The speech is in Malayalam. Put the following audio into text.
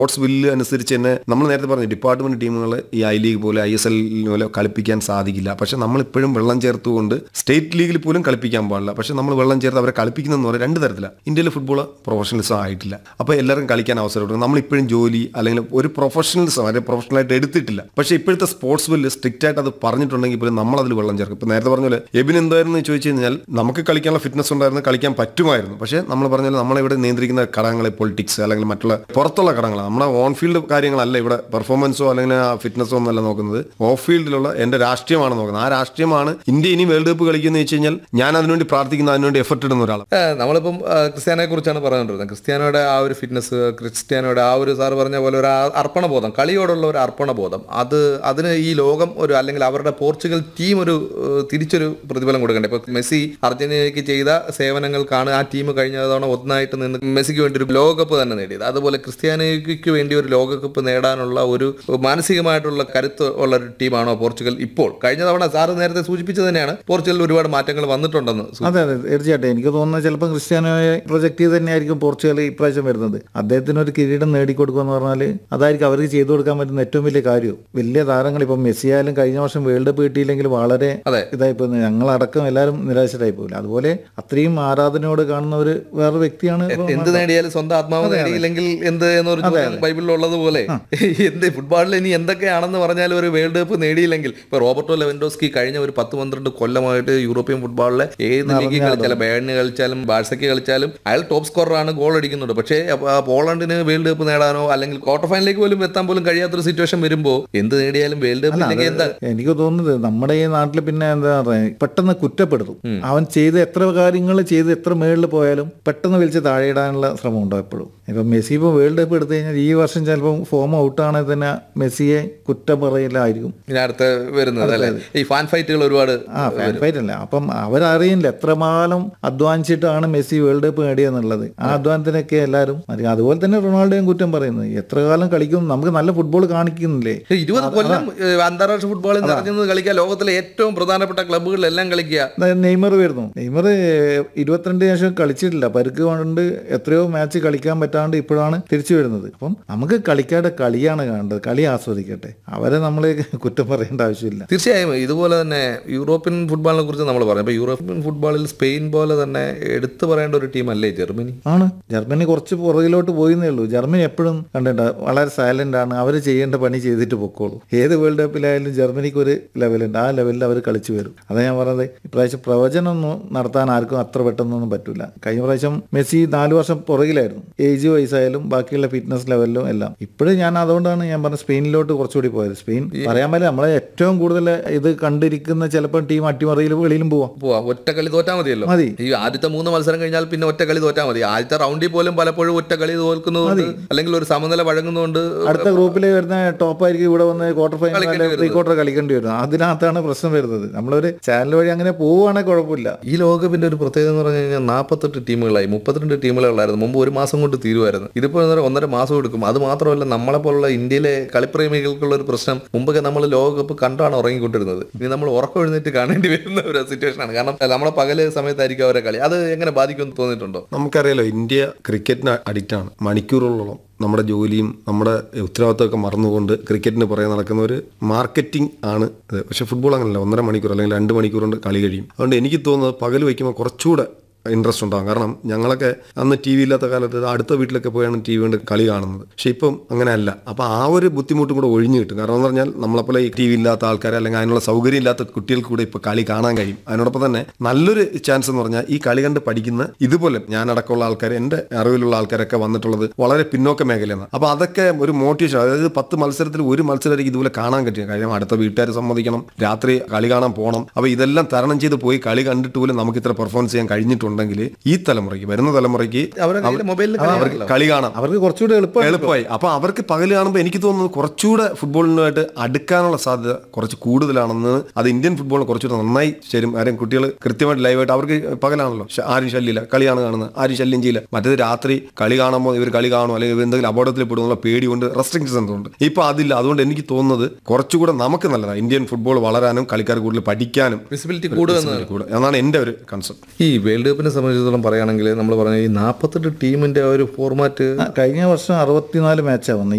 സ്പോർട്സ് ബില്ല് അനുസരിച്ച് തന്നെ നമ്മൾ നേരത്തെ പറഞ്ഞു ഡിപ്പാർട്ട്മെന്റ് ടീമുകൾ ഈ ഐ ലീഗ് പോലെ ഐ എസ് എൽ പോലെ കളിപ്പിക്കാൻ സാധിക്കില്ല പക്ഷെ നമ്മൾ ഇപ്പോഴും വെള്ളം ചേർത്തുകൊണ്ട് സ്റ്റേറ്റ് ലീഗിൽ പോലും കളിപ്പിക്കാൻ പാടില്ല പക്ഷെ നമ്മൾ വെള്ളം ചേർത്ത് അവരെ കളിപ്പിക്കുന്നതെന്ന് പറഞ്ഞാൽ രണ്ട് തരത്തിലാണ് ഇന്ത്യയിൽ ഫുട്ബോൾ പ്രൊഫഷണലിസം ആയിട്ടില്ല അപ്പോൾ എല്ലാവരും കളിക്കാൻ അവസരം കൊടുക്കും നമ്മൾ ഇപ്പോഴും ജോലി അല്ലെങ്കിൽ ഒരു പ്രൊഫഷണലിസം അല്ലെങ്കിൽ പ്രൊഫഷണലായിട്ട് എടുത്തിട്ടില്ല പക്ഷേ ഇപ്പോഴത്തെ സ്പോർട്സ് ബില്ല് സ്ട്രിക്റ്റ് ആയിട്ട് അത് പറഞ്ഞിട്ടുണ്ടെങ്കിൽ പോലും നമ്മൾ അതിൽ വെള്ളം ചേർക്കും ഇപ്പോൾ നേരത്തെ പറഞ്ഞ പോലെ എബിൻ എന്തായിരുന്നു എന്ന് ചോദിച്ചു കഴിഞ്ഞാൽ നമുക്ക് കളിക്കാനുള്ള ഫിറ്റ്നസ് ഉണ്ടായിരുന്നു കളിക്കാൻ പറ്റുമായിരുന്നു പക്ഷേ നമ്മൾ പറഞ്ഞാൽ നമ്മളിവിടെ നിയന്ത്രിക്കുന്ന ഘടകങ്ങൾ പൊളിറ്റിക്സ് അല്ലെങ്കിൽ മറ്റുള്ള പുറത്തുള്ള ഘടകങ്ങൾ നമ്മുടെ ഓൺ ഫീൽഡ് കാര്യങ്ങളല്ല ഇവിടെ പെർഫോമൻസോ അല്ലെങ്കിൽ ആ ഫിറ്റ്നസോ ഒന്നല്ല നോക്കുന്നത് ഓഫ് ഫീൽഡിലുള്ള എന്റെ രാഷ്ട്രീയമാണ് നോക്കുന്നത് ആ രാഷ്ട്രീയമാണ് ഇന്ത്യ ഇനി വേൾഡ് കപ്പ് കളിക്കുന്ന വെച്ച് കഴിഞ്ഞാൽ ഞാൻ അതിനുവേണ്ടി പ്രാർത്ഥിക്കുന്ന അതിനുവേണ്ടി എഫർട്ട് ഇടുന്ന ഒരാൾ ഏ, നമ്മളിപ്പം ആ, ക്രിസ്ത്യാനോയെ കുറിച്ചാണ് പറഞ്ഞുകൊണ്ടിരുന്നത് ക്രിസ്ത്യാനോയുടെ ആ ഒരു ഫിറ്റ്നസ് ക്രിസ്ത്യാനോയുടെ ആ ഒരു സാർ പറഞ്ഞ പോലെ ഒരു ആ- അർപ്പണബോധം കളിയോടുള്ള ഒരു അർപ്പണബോധം അത് അതിന് ഈ ലോകം ഒരു അല്ലെങ്കിൽ അവരുടെ പോർച്ചുഗൽ ടീം ഒരു ഏ, തിരിച്ചൊരു പ്രതിഫലം കൊടുക്കണ്ടേ ഇപ്പൊ മെസ്സി അർജന്റീനയ്ക്ക് ചെയ്ത സേവനങ്ങൾക്കാണ് ആ ടീം കഴിഞ്ഞ തവണ ഒന്നായിട്ട് നിന്ന് മെസ്സിക്ക് വേണ്ടി ഒരു ലോകകപ്പ് തന്നെ നേടിയത് അതുപോലെ ക്രിസ്ത്യാനോയ്ക്ക് വേണ്ടി ഒരു ലോകകപ്പ് നേടാനുള്ള ഒരു മാനസികമായിട്ടുള്ള കരുത്ത് ഉള്ള ഒരു ടീമാണോ പോർച്ചുഗൽ ഇപ്പോൾ കഴിഞ്ഞ തവണ സാറ് നേരത്തെ സൂചിപ്പിച്ചത് തന്നെയാണ് പോർച്ചുഗലിൽ ഒരുപാട് മാറ്റങ്ങൾ വന്നിട്ടുണ്ടെന്ന് സൂ- അതെ അതെ തീർച്ചയായിട്ടും എനിക്ക് തോന്നുന്നത് ചിലപ്പോൾ ക്രിസ്ത്യാനോയെ പ്രൊജക്ട് ചെയ്ത് തന്നെയായിരിക്കും പോർച്ചുഗൽ ഇപ്രാവശ്യം വരുന്നത് അദ്ദേഹത്തിന് ഒരു കിരീടം നേടിക്കൊടുക്കുക എന്ന് പറഞ്ഞാൽ അതായിരിക്കും അവർക്ക് ചെയ്തു കൊടുക്കാൻ പറ്റുന്ന ഏറ്റവും വലിയ കാര്യം വലിയ താരങ്ങൾ ഇപ്പം മെസ്സി ആയാലും കഴിഞ്ഞ വർഷം വേൾഡ് കപ്പ് കിട്ടിയില്ലെങ്കിൽ വളരെ അതെ. ഇതായി പോകുന്നത് ഞങ്ങളടക്കം എല്ലാവരും നിരാശരായി പോകില്ല അതുപോലെ അത്രയും ആരാധനയോട് കാണുന്ന ഒരു വേറെ വ്യക്തിയാണ് ഇപ്പൊ എന്ത് നേടിയാലും സ്വന്തം ആത്മാവ് നേടിയില്ലെങ്കിൽ എന്ത് എന്നൊരു ചോദ്യം ബൈബിളിലുള്ളത് പോലെ എന്ത് ഫുട്ബോളിൽ ഇനി എന്തൊക്കെയാണെന്ന് പറഞ്ഞാൽ ഒരു വേൾഡ് കപ്പ് നേടിയില്ലെങ്കിൽ ഇപ്പൊ റോബർട്ടോ ലെവൻഡോസ്കി കഴിഞ്ഞ ഒരു പത്ത് പന്ത്രണ്ട് കൊല്ലമായിട്ട് യൂറോപ്യൻ ഫുട്ബോളിലെ ഏത് ലീഗിൽ കളിച്ചാലും ബേണിന് കളിച്ചാലും ബാഴ്സയ്ക്ക് കളിച്ചാലും അയാൾ ടോപ്പ് സ്കോററാണ് ഗോൾ അടിക്കുന്നുണ്ട് പക്ഷേ അപ്പ- ആ പോളണ്ടിന് വേൾഡ് കപ്പ് നേടാനോ അല്ലെങ്കിൽ ക്വാർട്ടർ ഫൈനലിലേക്ക് പോലും എത്താൻ പോലും കഴിയാത്തൊരു സിറ്റുവേഷൻ വരുമ്പോൾ എന്ത് നേടിയാലും വേൾഡ് കപ്പ് ഇല്ലെങ്കിൽ എന്താ എനിക്ക് തോന്നുന്നത് നമ്മുടെ ഈ നാട്ടിൽ പിന്നെ എന്താ പറയുക പെട്ടെന്ന് കുറ്റപ്പെടുത്തും അവൻ ചെയ്ത് എത്ര കാര്യങ്ങൾ ചെയ്ത് എത്ര മേളിൽ പോയാലും പെട്ടെന്ന് വിളിച്ച് താഴെയിടാനുള്ള ശ്രമം ഉണ്ടോ എപ്പോഴും ഇപ്പം മെസ്സി ഇപ്പോൾ വേൾഡ് കപ്പ് എടുത്തു കഴിഞ്ഞാൽ ഈ വർഷം ചിലപ്പം ഫോം ഔട്ടാണെങ്കിൽ തന്നെ മെസ്സിയെ കുറ്റം പറയില്ലായിരിക്കും ഇനി അടുത്ത വരുന്നത് അല്ലെ ഈ ഫാൻ ഫൈറ്റുകൾ ഒരുപാട് ആ ഫാൻ ഫൈറ്റ് അല്ല അപ്പം അവരറിയില്ല എത്രമാനം അധ്വാനിച്ചിട്ടാണ് മെസ്സി വേൾഡ് കപ്പ് നേടിയെന്നുള്ളത് ആ അധ്വാനത്തിനൊക്കെ എല്ലാവരും അറിയാം അതുപോലെ തന്നെ റൊണാൾഡോയും കുറ്റം പറയുന്നത് എത്ര കാലം കളിക്കും നമുക്ക് നല്ല ഫുട്ബോൾ കാണിക്കുന്നില്ലേ ഇരുപത് കൊല്ലം ഏഹ്, അന്താരാഷ്ട്ര ഫുട്ബോളിൽ നിറഞ്ഞത് കളിക്കുക ലോകത്തിലെ ഏറ്റവും പ്രധാനപ്പെട്ട ക്ലബ്ബുകളിലെല്ലാം കളിക്കുക അതായത് നെയ്മർ വരുന്നു നെയ്മർ ഇരുപത്തിരണ്ട് ശേഷം കളിച്ചിട്ടില്ല പരുക്ക് കൊണ്ട് എത്രയോ മാച്ച് കളിക്കാൻ പറ്റാണ്ട് ഇപ്പോഴാണ് തിരിച്ചു വരുന്നത് അപ്പം നമുക്ക് കളിക്കാരുടെ കളിയാണ് കാണേണ്ടത് കളി ആസ്വദിക്കട്ടെ അവരെ നമ്മൾ കുറ്റം പറയേണ്ട ആവശ്യമില്ല തീർച്ചയായും ഇതുപോലെ തന്നെ യൂറോപ്യൻ ഫുട്ബോളിനെ കുറിച്ച് നമ്മൾ പറഞ്ഞു അപ്പോൾ യൂറോപ്യൻ ഫുട്ബോളിൽ സ്പെയിൻ പോലെ തന്നെ എടുത്തു പറയേണ്ട ഒരു ടീമല്ലേ ജർമ്മനി ആണ് ജർമ്മനി കുറച്ച് പുറകിലോട്ട് പോയിന്നേ ഉള്ളൂ ജർമ്മനി എപ്പോഴും കണ്ടിട്ട് വളരെ സൈലന്റ് ആണ് അവർ ചെയ്യേണ്ട പണി ചെയ്തിട്ട് പൊക്കോളൂ ഏത് വേൾഡ് കപ്പിലായാലും ജർമ്മനിക്ക് ഒരു ലെവലുണ്ട് ആ ലെവലിൽ അവർ കളിച്ചു വരും അതാ ഞാൻ പറഞ്ഞത് ഇപ്രാവശ്യം പ്രവചനമൊന്നും നടത്താൻ ആർക്കും അത്ര പെട്ടെന്നൊന്നും പറ്റില്ല കഴിഞ്ഞ പ്രാവശ്യം മെസ്സി നാല് വർഷം പുറകിലായിരുന്നു ഏജ് വയസ്സായാലും ബാക്കിയുള്ള ഫിറ്റ്നസ് ലെവലിലും എല്ലാം ഇപ്പോഴും ഞാൻ അതുകൊണ്ടാണ് ഞാൻ പറഞ്ഞ സ്പെയിനിലോട്ട് കുറച്ചുകൂടി പോയത് സ്പെയിൻ പറയാൻ പറ്റില്ല നമ്മളെ ഏറ്റവും കൂടുതൽ ഇത് കണ്ടിരിക്കുന്ന ചിലപ്പോൾ ടീം അട്ടിമറിയിൽ വെളിയിലും പോവാം പോവാ ഒറ്റ കളി തോറ്റാൽ മതിയല്ലോ മതി. ഈ ആദ്യത്തെ മൂന്ന് മത്സരം കഴിഞ്ഞാൽ പിന്നെ ഒറ്റ കളി തോറ്റാൽ മതി ആദ്യത്തെ റൗണ്ടിൽ പോലും പലപ്പോഴും ഒറ്റ കളി തോൽക്കുന്നതുകൊണ്ട് അല്ലെങ്കിൽ ഒരു സമനില വഴങ്ങുന്നതുകൊണ്ട് അടുത്ത ഗ്രൂപ്പിൽ വരുന്ന ടോപ്പ് ആയിരിക്കും ഇവിടെ വന്ന് ക്വാർട്ടർ ഫൈനൽ പ്രീ ക്വാർട്ടർ കളിക്കേണ്ടി വരും അതിനകത്താണ് പ്രശ്നം വരുന്നത് നമ്മളൊരു ചാനൽ വഴി അങ്ങനെ പോവുകയാണെങ്കിൽ കുഴപ്പമില്ല ഈ ലോകകപ്പിന്റെ ഒരു പ്രത്യേകത എന്ന് പറഞ്ഞു കഴിഞ്ഞാൽ നാൽപ്പത്തെട്ട് ടീമുകളായി മുപ്പത്തിരണ്ട് ടീമുകളെ ഉള്ളായിരുന്നു മുമ്പ് ഒരു മാസം കൊണ്ട് തീരുമായിരുന്നു ഇതിപ്പോൾ എന്ന് പറഞ്ഞാൽ ഒന്നര മാസം എടുക്കും അത് മാത്രമല്ല നമ്മളെ പോലുള്ള ഇന്ത്യയിലെ കളിപ്രേമികൾക്കുള്ള ഒരു പ്രശ്നം മുമ്പൊക്കെ നമ്മൾ ലോകകപ്പ് കണ്ടാണ് ഉറങ്ങിക്കൊണ്ടിരുന്നത് ഇനി നമ്മൾ ഉറക്കം എഴുന്നേറ്റ് കാണേണ്ടി വരുന്ന ഒരു സിറ്റുവേഷൻ ആണ് കാരണം നമ്മളെ പകല് സമയത്തായിരിക്കും അവരെ കളി അത് എങ്ങനെ ബാധിക്കുമെന്ന് തോന്നിയിട്ടുണ്ടോ നമുക്കറിയാലോ ഇന്ത്യ ക്രിക്കറ്റിന് അഡിക്റ്റ് ആണ് മണിക്കൂറുകളോളം നമ്മുടെ ജോലിയും നമ്മുടെ ഉത്തരവാദിത്തമൊക്കെ മറന്നുകൊണ്ട് ക്രിക്കറ്റിന് പുറകെ നടക്കുന്ന ഒരു മാർക്കറ്റിംഗ് ആണ് ഇത് പക്ഷേ ഫുട്ബോൾ അങ്ങനെയല്ല ഒന്നര മണിക്കൂർ അല്ലെങ്കിൽ രണ്ട് മണിക്കൂർ കൊണ്ട് കളി കഴിയും അതുകൊണ്ട് എനിക്ക് തോന്നുന്നത് പകൽ വയ്ക്കുമ്പോൾ കുറച്ചുകൂടെ ഇൻട്രസ്റ്റ് ഉണ്ടാകും കാരണം ഞങ്ങളൊക്കെ അന്ന് ടി വി ഇല്ലാത്ത കാലത്ത് അടുത്ത വീട്ടിലൊക്കെ പോയാണ് ടി വി കൊണ്ട് കളി കാണുന്നത് പക്ഷെ ഇപ്പം അങ്ങനെയല്ല അപ്പോൾ ആ ഒരു ബുദ്ധിമുട്ടും കൂടെ ഒഴിഞ്ഞു കിട്ടും കാരണം എന്ന് പറഞ്ഞാൽ നമ്മളെപ്പോലെ ഈ ടി വി ഇല്ലാത്ത ആൾക്കാർ അല്ലെങ്കിൽ അതിനുള്ള സൗകര്യം ഇല്ലാത്ത കുട്ടികൾക്ക് കൂടെ ഇപ്പോൾ കളി കാണാൻ കഴിയും അതിനോടൊപ്പം തന്നെ നല്ലൊരു ചാൻസ് എന്ന് പറഞ്ഞാൽ ഈ കളി കണ്ട് പഠിക്കുന്ന ഇതുപോലെ ഞാനടക്കമുള്ള ആൾക്കാർ എൻ്റെ അറിവിലുള്ള ആൾക്കാരൊക്കെ വന്നിട്ടുള്ളത് വളരെ പിന്നോക്ക മേഖലയാണ് അപ്പോൾ അതൊക്കെ ഒരു മോട്ടിവേഷൻ അതായത് പത്ത് മത്സരത്തിൽ ഒരു മത്സരമായിരിക്കും ഇതുപോലെ കാണാൻ പറ്റുക കാര്യം അടുത്ത വീട്ടുകാർ സമ്മതിക്കണം രാത്രി കളി കാണാൻ പോകണം അപ്പോൾ ഇതെല്ലാം തരണം ചെയ്ത് പോയി കളി കണ്ടിട്ട് പോലും നമുക്ക് ഇത്ര പെർഫോമൻസ് ചെയ്യാൻ കഴിഞ്ഞിട്ടുണ്ടെങ്കിൽ ഈ തലമുറയ്ക്ക് വരുന്ന തലമുറയ്ക്ക് അവരുടെ കയ്യിൽ മൊബൈലിൽ അവർക്ക് കളി കാണാം അവർക്ക് കുറച്ചുകൂടി എളുപ്പം എളുപ്പമായി അപ്പൊ അവർക്ക് പകൽ കാണുമ്പോൾ എനിക്ക് തോന്നുന്നത് കുറച്ചുകൂടെ ഫുട്ബോളിനുമായിട്ട് അടുക്കാനുള്ള സാധ്യത കുറച്ച് കൂടുതലാണെന്ന് അത് ഇന്ത്യൻ ഫുട്ബോളിന് കുറച്ചുകൂടെ നന്നായി ചേരും കാര്യം കുട്ടികൾ കൃത്യമായിട്ട് ലൈവായിട്ട് അവർക്ക് പകലാണല്ലോ ശ- ആരും ശല്യമില്ല കളിയാണ് കാണുന്നത് ആരും ശല്യം ചെയ്യില്ല മറ്റേത് രാത്രി കളി കാണുമ്പോൾ ഇവർ കളി കാണും അല്ലെങ്കിൽ ഇവർ എന്തെങ്കിലും അപകടത്തിൽ പെടുന്നുള്ള പേടി കൊണ്ട് റെസ്ട്രിക്ഷൻസ് എന്തുണ്ട് ഇപ്പൊ അതില്ല അതുകൊണ്ട് എനിക്ക് തോന്നുന്നത് കുറച്ചുകൂടെ നമുക്ക് നല്ലതാണ് ഇന്ത്യൻ ഫുട്ബോൾ വളരാനും കളിക്കാർ കൂടുതൽ പഠിക്കാനും വിസിബിലിറ്റി കൂടുമെന്ന് കൂടെ എന്നാണ് എന്റെ ഒരു കൺസെപ്റ്റ് ഈ വേൾഡ് കപ്പിന് കപ്പിനെ സംബന്ധിച്ചിടത്തോളം പറയുകയാണെങ്കിൽ നമ്മൾ പറഞ്ഞ ഈ നാൽപ്പത്തെട്ട് ടീമിന്റെ ഒരു ഫോർമാറ്റ് ആ, കഴിഞ്ഞ വർഷം അറുപത്തിനാല് മാച്ചാണ് വന്നത്